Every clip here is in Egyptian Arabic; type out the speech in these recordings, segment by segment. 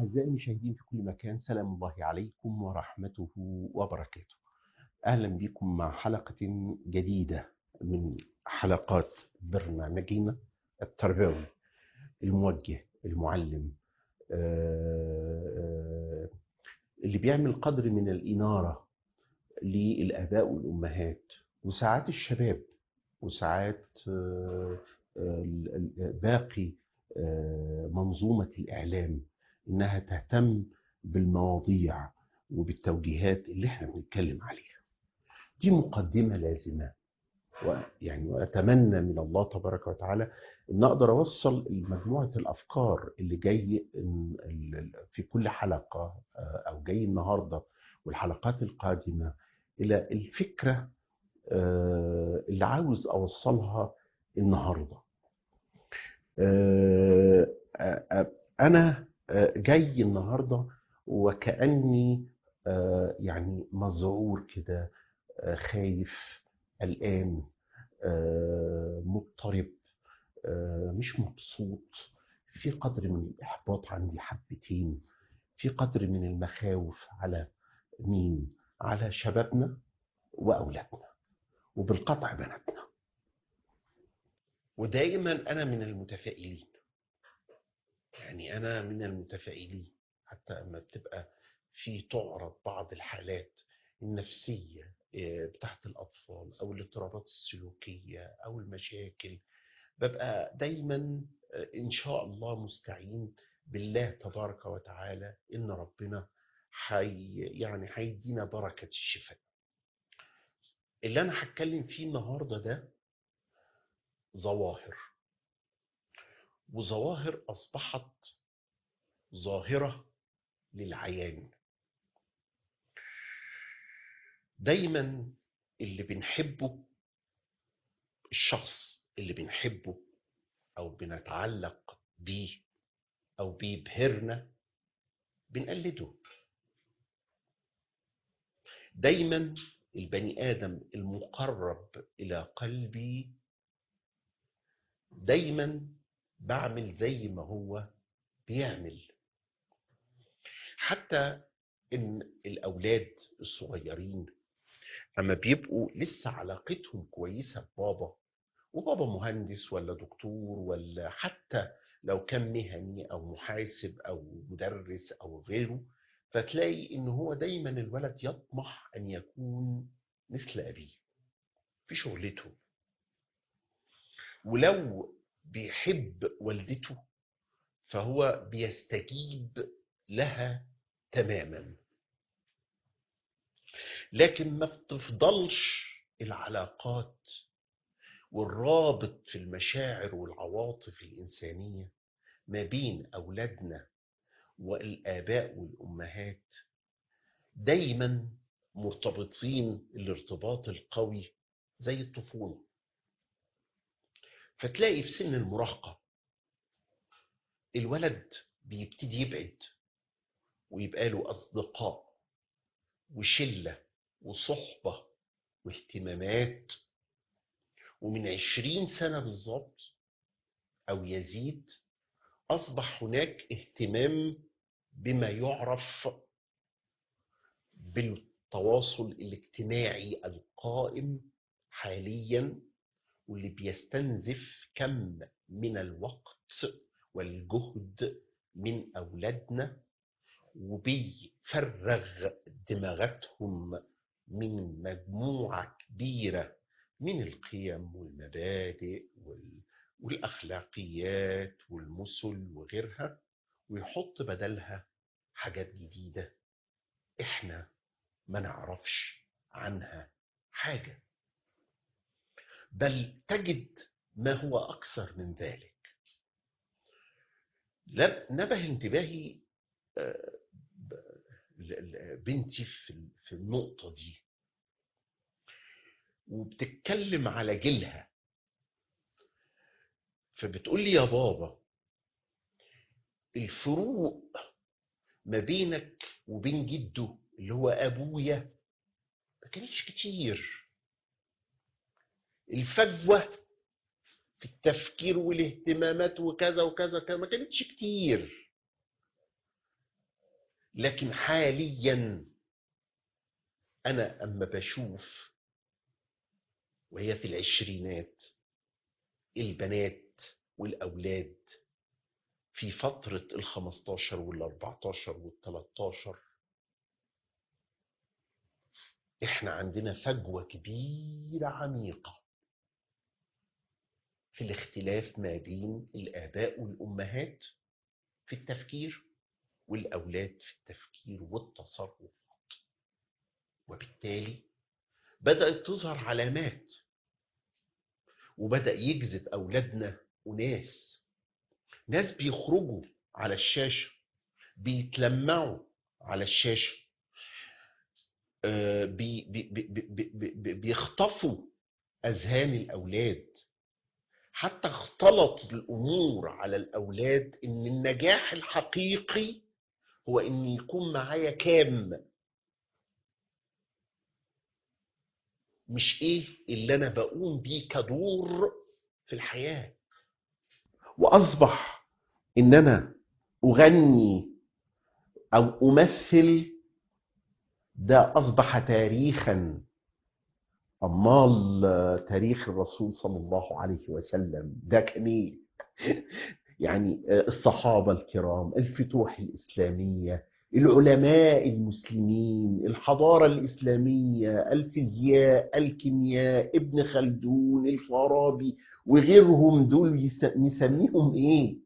أعزائي المشاهدين في كل مكان سلام الله عليكم ورحمته وبركاته أهلا بكم مع حلقة جديدة من حلقات برنامجنا التربوي الموجه المعلم آه، اللي بيعمل قدر من الإنارة للآباء والأمهات وساعات الشباب وساعات آه، ال- ال- باقي آه، منظومة الإعلام إنها تهتم بالمواضيع وبالتوجيهات اللي احنا بنتكلم عليها دي مقدمة لازمة ويعني وأتمنى من الله تبارك وتعالى إن أقدر أوصل مجموعة الأفكار اللي جاي ال- ال- في كل حلقة آه، أو جاي النهاردة والحلقات القادمة إلى الفكرة آه، اللي عاوز أوصلها النهارده آه، آه، آه، أنا آه، جاي النهاردة وكأني آه، يعني مذعور كده آه، خايف قلقان آه، مضطرب آه، مش مبسوط في قدر من الإحباط عندي حبتين في قدر من المخاوف على مين على شبابنا وأولادنا وبالقطع بناتنا ودائما أنا من المتفائلين يعني أنا من المتفائلين حتى أما بتبقى في تعرض بعض الحالات النفسية آه، بتاعت الأطفال أو الاضطرابات السلوكية أو المشاكل ببقى دايما آه، إن شاء الله مستعين بالله تبارك وتعالى إن ربنا حي يعني هيدينا بركة الشفاء اللي أنا هتكلم فيه النهاردة ده ظواهر وظواهر أصبحت ظاهرة للعيان دايما اللي بنحبه الشخص اللي بنحبه او بنتعلق بيه او بيبهرنا بنقلده دايما البني ادم المقرب الى قلبي دايما بعمل زي ما هو بيعمل حتى ان الاولاد الصغيرين اما بيبقوا لسه علاقتهم كويسه ببابا وبابا مهندس ولا دكتور ولا حتى لو كان مهني او محاسب او مدرس او غيره فتلاقي ان هو دايما الولد يطمح ان يكون مثل ابيه في شغلته ولو بيحب والدته فهو بيستجيب لها تماما لكن ما بتفضلش العلاقات والرابط في المشاعر والعواطف الإنسانية ما بين أولادنا والآباء والأمهات دايما مرتبطين الارتباط القوي زي الطفولة فتلاقي في سن المراهقة الولد بيبتدي يبعد ويبقى له أصدقاء وشلة وصحبة واهتمامات ومن عشرين سنة بالظبط أو يزيد أصبح هناك اهتمام بما يعرف بالتواصل الاجتماعي القائم حاليا واللي بيستنزف كم من الوقت والجهد من أولادنا وبيفرغ دماغتهم من مجموعة كبيرة من القيم والمبادئ وال- والأخلاقيات والمثل وغيرها ويحط بدلها حاجات جديدة إحنا ما نعرفش عنها حاجة بل تجد ما هو أكثر من ذلك لم- نبه انتباهي آه، ب- ل- ل- بنتي في في النقطة دي وبتتكلم على جيلها فبتقول لي يا بابا الفروق ما بينك وبين جده اللي هو ابويا ما كانتش كتير الفجوة في التفكير والاهتمامات وكذا وكذا كذا ما كانتش كتير لكن حاليا انا اما بشوف وهي في العشرينات البنات والاولاد في فترة ال 15 وال 14 وال 13 احنا عندنا فجوة كبيرة عميقة في الاختلاف ما بين الآباء والأمهات في التفكير والأولاد في التفكير والتصرف وبالتالي بدأت تظهر علامات وبدأ يجذب أولادنا أناس ناس بيخرجوا على الشاشة بيتلمعوا على الشاشة آه، بي بي بي بي بي بي بيخطفوا أذهان الأولاد حتى اختلط الأمور على الأولاد إن النجاح الحقيقي هو إن يكون معايا كام مش إيه اللي أنا بقوم بيه كدور في الحياة وأصبح إن أنا أغني أو أمثل ده أصبح تاريخا أمال تاريخ الرسول صلى الله عليه وسلم ده كان إيه؟ يعني الصحابة الكرام الفتوح الإسلامية العلماء المسلمين الحضارة الإسلامية الفيزياء الكيمياء ابن خلدون الفارابي وغيرهم دول يس- نسميهم إيه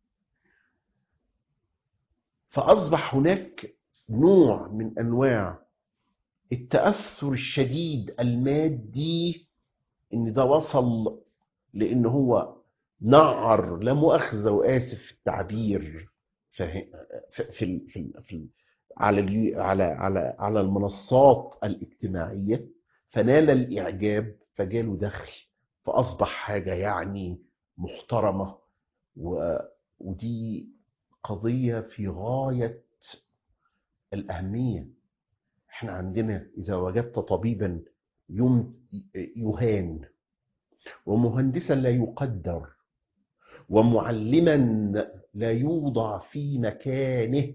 فأصبح هناك نوع من أنواع التأثر الشديد المادي إن ده وصل لأن هو نعر لا مؤاخذة وآسف في التعبير فه- في في ال- في ال- في ال- على اليو- على على على المنصات الاجتماعية فنال الإعجاب فجاله دخل فأصبح حاجة يعني محترمة و- ودي قضية في غاية الأهمية احنا عندنا إذا وجدت طبيبا يم يهان ومهندسا لا يقدر ومعلما لا يوضع في مكانه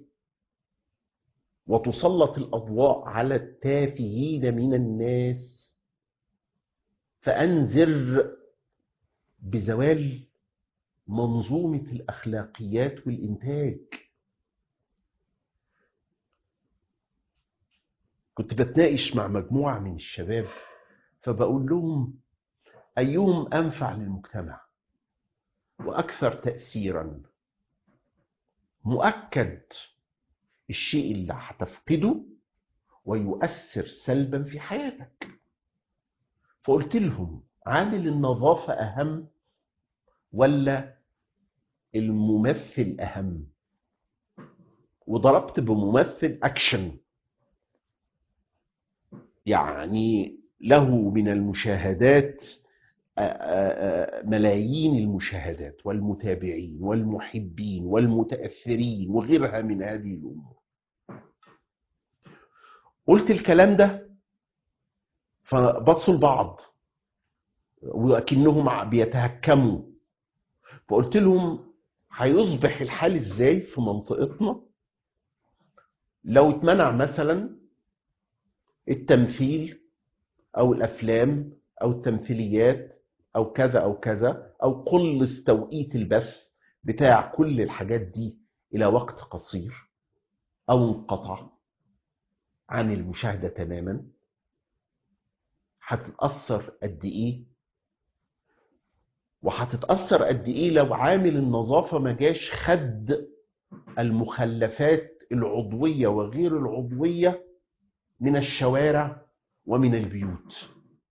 وتسلط الأضواء على التافهين من الناس فأنذر بزوال منظومة الأخلاقيات والإنتاج كنت بتناقش مع مجموعة من الشباب فبقول لهم أيهم أنفع للمجتمع وأكثر تأثيرا مؤكد الشيء اللي هتفقده ويؤثر سلبا في حياتك فقلت لهم عامل النظافة أهم ولا الممثل أهم وضربت بممثل أكشن يعني له من المشاهدات آه، آه، آه، ملايين المشاهدات والمتابعين والمحبين والمتأثرين وغيرها من هذه الأمور قلت الكلام ده فبصوا لبعض وأكنهم بيتهكموا فقلت لهم هيصبح الحال ازاي في منطقتنا لو اتمنع مثلا التمثيل او الافلام او التمثيليات او كذا او كذا او قلص توقيت البث بتاع كل الحاجات دي الى وقت قصير او انقطع عن المشاهده تماما هتتاثر قد ايه وهتتاثر قد ايه لو عامل النظافه ما جاش خد المخلفات العضويه وغير العضويه من الشوارع ومن البيوت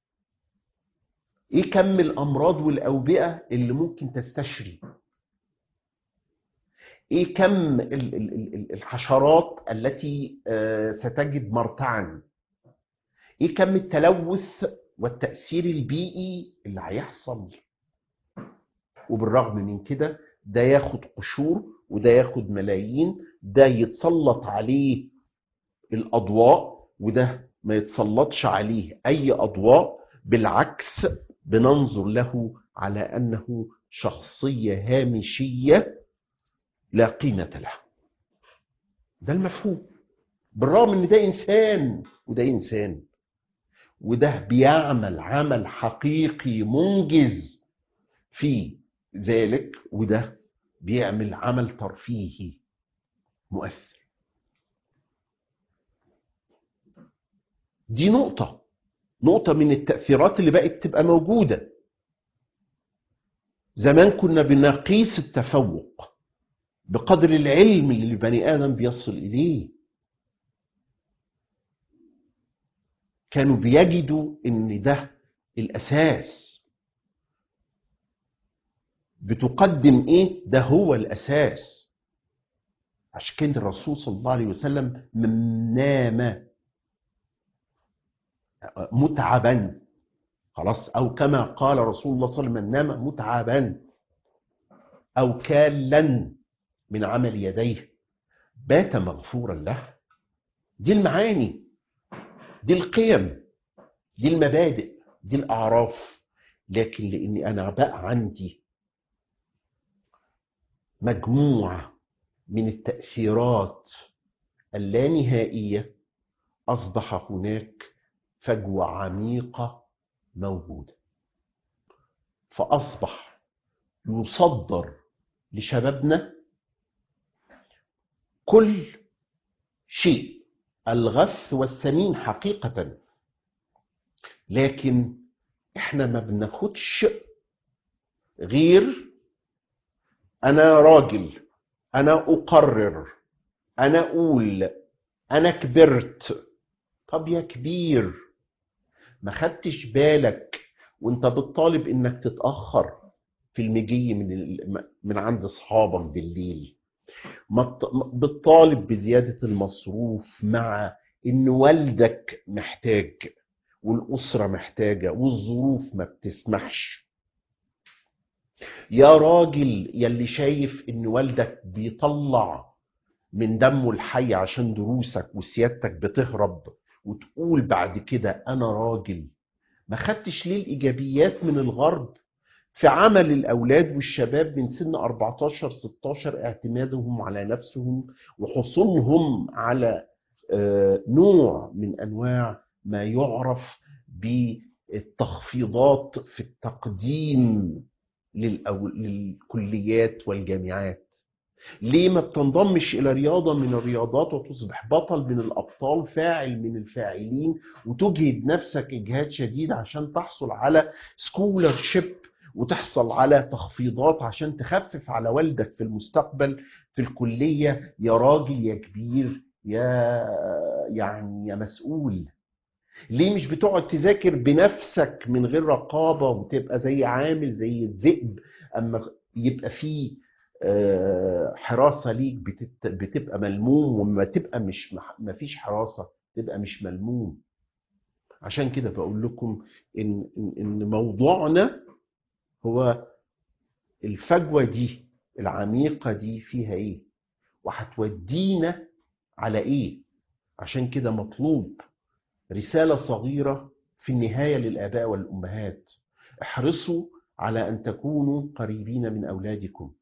ايه كم الامراض والاوبئه اللي ممكن تستشري ايه كم ال- ال- ال- ال- الحشرات التي آه، ستجد مرتعا ايه كم التلوث والتاثير البيئي اللي هيحصل وبالرغم من كده ده ياخد قشور وده ياخد ملايين ده يتسلط عليه الاضواء وده ما يتسلطش عليه اي اضواء بالعكس بننظر له على انه شخصيه هامشيه لا قيمه له ده المفهوم بالرغم ان ده انسان وده انسان وده بيعمل عمل حقيقي منجز في ذلك وده بيعمل عمل ترفيهي مؤثر دي نقطة نقطة من التأثيرات اللي بقت تبقى موجودة زمان كنا بنقيس التفوق بقدر العلم اللي البني آدم بيصل إليه كانوا بيجدوا ان ده الاساس بتقدم ايه ده هو الاساس عشان كده الرسول صلى الله عليه وسلم من نام متعبا خلاص او كما قال رسول الله صلى الله عليه وسلم من نام متعبا او كالا من عمل يديه بات مغفورا له دي المعاني دي القيم دي المبادئ دي الاعراف لكن لاني انا بقى عندي مجموعه من التاثيرات اللانهائيه اصبح هناك فجوه عميقه موجوده فاصبح يصدر لشبابنا كل شيء الغث والسمين حقيقة لكن احنا ما بناخدش غير انا راجل انا اقرر انا اقول انا كبرت طب يا كبير ما خدتش بالك وانت بتطالب انك تتاخر في المجي من ال- من عند اصحابك بالليل ما ت- بتطالب بزياده المصروف مع ان والدك محتاج والاسره محتاجه والظروف ما بتسمحش يا راجل يلي شايف ان والدك بيطلع من دمه الحي عشان دروسك وسيادتك بتهرب وتقول بعد كده انا راجل ما خدتش ليه الايجابيات من الغرب في عمل الاولاد والشباب من سن 14 16 اعتمادهم على نفسهم وحصولهم على آه، نوع من انواع ما يعرف بالتخفيضات في التقديم للأو... للكليات والجامعات ليه ما بتنضمش الى رياضه من الرياضات وتصبح بطل من الابطال فاعل من الفاعلين وتجهد نفسك اجهاد شديد عشان تحصل على سكولر شيب وتحصل على تخفيضات عشان تخفف على والدك في المستقبل في الكليه يا راجل يا كبير يا يعني يا مسؤول ليه مش بتقعد تذاكر بنفسك من غير رقابه وتبقى زي عامل زي الذئب اما يبقى فيه آه، حراسه ليك بتت- بتبقى ملموم وما تبقى مش ما فيش حراسه تبقى مش ملموم عشان كده بقول لكم ان ان إن موضوعنا هو الفجوه دي العميقه دي فيها ايه وهتودينا على ايه عشان كده مطلوب رساله صغيره في النهايه للاباء والامهات احرصوا على ان تكونوا قريبين من اولادكم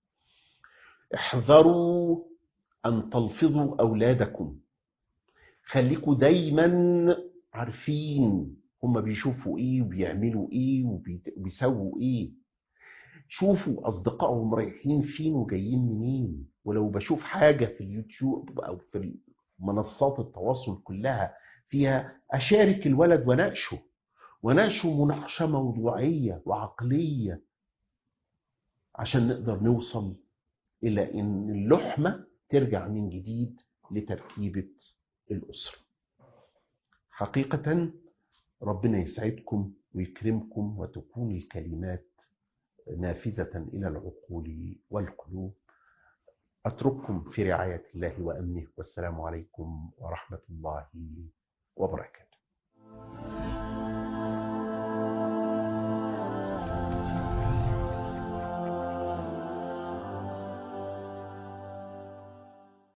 احذروا ان تلفظوا اولادكم خليكوا دايما عارفين هما بيشوفوا ايه وبيعملوا ايه وبيت- وبيسووا ايه شوفوا اصدقائهم رايحين فين وجايين منين ولو بشوف حاجه في اليوتيوب او في منصات التواصل كلها فيها اشارك الولد واناقشه واناقشه مناقشه موضوعيه وعقليه عشان نقدر نوصل الى ان اللحمه ترجع من جديد لتركيبه الاسره. حقيقه ربنا يسعدكم ويكرمكم وتكون الكلمات نافذه الى العقول والقلوب. اترككم في رعايه الله وامنه والسلام عليكم ورحمه الله وبركاته.